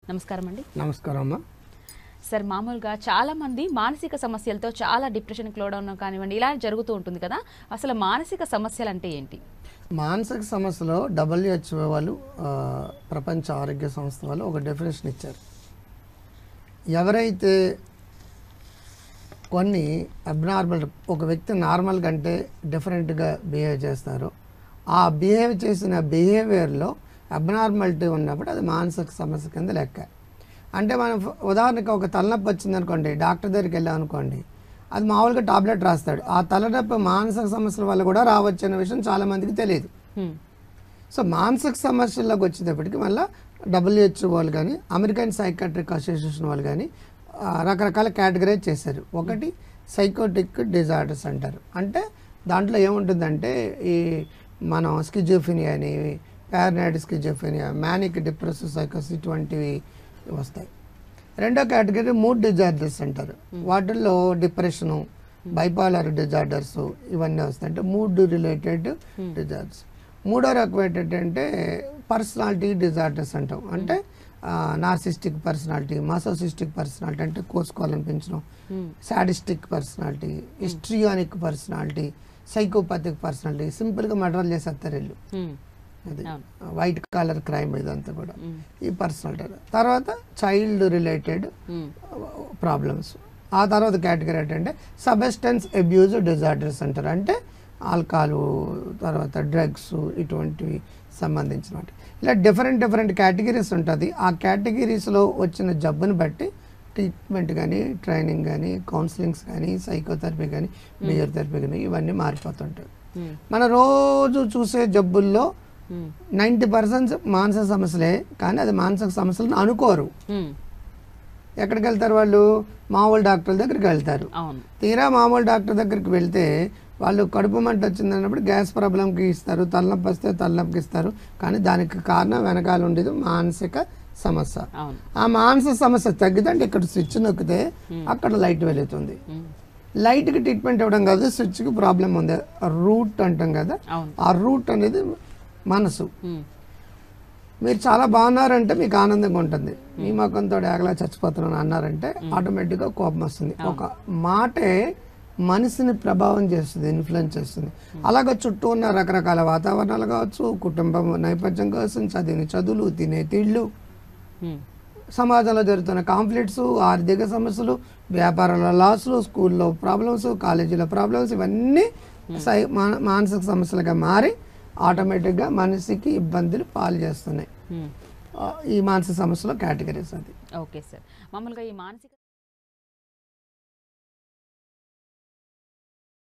నమస్కారం అండి నమస్కారం అమ్మా సార్ మామూలుగా చాలా మంది మానసిక సమస్యలతో చాలా డిప్రెషన్కి లోడౌన్ కానివ్వండి ఇలా జరుగుతూ ఉంటుంది కదా అసలు మానసిక సమస్యలు అంటే ఏంటి మానసిక సమస్యలో డబ్ల్యూహెచ్ఓ వాళ్ళు ఆ, ప్రపంచ ఆరోగ్య సంస్థ వాళ్ళు ఒక డెఫినేషన్ ఇచ్చారు ఎవరైతే కొన్ని అబ్నార్మల్ ఒక వ్యక్తి నార్మల్ కంటే డిఫరెంట్గా బిహేవ్ చేస్తారో ఆ బిహేవ్ చేసిన బిహేవియర్లో అబ్నార్మాలిటీ ఉన్నప్పుడు అది మానసిక సమస్య కింద లెక్క అంటే మనం ఫ- ఉదాహరణకి ఒక తలనొప్పి వచ్చిందనుకోండి డాక్టర్ దగ్గరికి వెళ్ళాం అనుకోండి అది మామూలుగా టాబ్లెట్ రాస్తాడు ఆ తలనొప్పి మానసిక సమస్యల వల్ల కూడా రావచ్చు అనే విషయం చాలామందికి తెలియదు హ్మ్. సో మానసిక సమస్యల్లోకి వచ్చేటప్పటికి మళ్ళీ డబ్ల్యూహెచ్ఓ వాళ్ళు కానీ అమెరికన్ సైకాట్రిక్ అసోసియేషన్ వాళ్ళు కానీ ఆ, రకరకాల కేటగరైజ్ చేశారు ఒకటి సైకోటిక్ డిజార్డర్స్ అంటారు అంటే దాంట్లో ఏముంటుందంటే ఈ మనం స్కిజోఫినియా అని పారనైడ్ స్కిజోఫినియా మ్యానిక్ డిప్రెసివ్ సైకోస్ ఇటువంటివి వస్తాయి రెండో కేటగిరీ మూడ్ డిజార్డర్స్ అంటారు వాటిల్లో డిప్రెషను బైపాలర్ డిజార్డర్స్ ఇవన్నీ వస్తాయి అంటే మూడ్ రిలేటెడ్ డిజార్డర్స్ మూడో రకం ఏంటంటే పర్సనాలిటీ డిజార్డర్స్ అంటాం అంటే నార్సిస్టిక్ పర్సనాలిటీ మాసోసిస్టిక్ పర్సనాలిటీ అంటే కోసుకోవాలనిపించడం హ్మ్. Sadistic personality histrionic personality psychopathic personality సింపుల్గా మర్డర్ చేసేస్తారు వీళ్ళు హ్మ్. అది అవును. వైట్ కాలర్ క్రైమ్ ఇదంతా కూడా హ్మ్. ఈ పర్సనాలిటీ తర్వాత చైల్డ్ రిలేటెడ్ హ్మ్. ప్రాబ్లమ్స్ ఆ తర్వాత కేటగిరీ ఏంటంటే సబస్టెన్స్ అబ్యూజ్ డిజార్డర్స్ అంటారు అంటే ఆల్కహాల్ తర్వాత డ్రగ్స్ ఇటువంటివి సంబంధించిన ఇలా డిఫరెంట్ డిఫరెంట్ కేటగిరీస్ ఉంటుంది ఆ కేటగిరీస్లో వచ్చిన జబ్బుని బట్టి ట్రీట్మెంట్ కానీ ట్రైనింగ్ కానీ కౌన్సిలింగ్స్ కానీ సైకోథెరపీ కానీ బిహేవియర్ థెరపీ కానీ ఇవన్నీ మారిపోతుంటాయి హ్మ్. మన రోజు చూసే జబ్బుల్లో హ్మ్. నైంటీ పర్సెంట్ మానసిక సమస్యలే కానీ అది మానసిక సమస్యలను అనుకోరు హ్మ్. ఎక్కడికి వెళ్తారు వాళ్ళు మామూలు డాక్టర్ల దగ్గరికి వెళ్తారు అవును తీరా మామూలు డాక్టర్ దగ్గరికి వెళ్తే వాళ్ళు కడుపు మంట వచ్చిందన్నప్పుడు గ్యాస్ ప్రాబ్లంకి ఇస్తారు తలనొప్పి వస్తే తలనొప్పికి ఇస్తారు కానీ దానికి కారణం వెనకాల ఉండేది మానసిక సమస్య అవును ఆ మానసిక సమస్య తగ్గితే ఇక్కడ స్విచ్ నొక్కితే అక్కడ లైట్ వెలుగుతుంది హ్మ్. లైట్కి ట్రీట్మెంట్ ఇవ్వడం కాదు స్విచ్కి ప్రాబ్లం ఉంది రూట్ అంటాం కదా అవును ఆ రూట్ అనేది మనసు హ్మ్. మీరు చాలా బాగున్నారంటే మీకు ఆనందంగా ఉంటుంది మీ మొఖంతో ఏగలా చచ్చిపోతున్నాను అన్నారంటే ఆటోమేటిక్గా కోపం వస్తుంది ఒక మాటే మనిషిని ప్రభావం చేస్తుంది ఇన్ఫ్లుయెన్స్ చేస్తుంది అలాగే చుట్టూ ఉన్న రకరకాల వాతావరణాలు కావచ్చు కుటుంబం నేపథ్యం కావచ్చు చదివిన చదువులు తినే తిళ్ళు హ్మ్. సమాజంలో జరుగుతున్న కాన్ఫ్లిక్ట్స్ ఆర్థిక సమస్యలు వ్యాపారాల లాస్లు స్కూల్లో ప్రాబ్లమ్స్ కాలేజీలో ప్రాబ్లమ్స్ ఇవన్నీ సై మాన- మానసిక సమస్యలుగా మారి ఆటోమేటిక్గా మనిషికి ఇబ్బందులు పాలు చేస్తున్నాయి హ్మ్. ఆ, ఈ మానసిక సమస్యలో కేటగిరీస్ అది ఓకే సార్ మామూలుగా ఈ మానసిక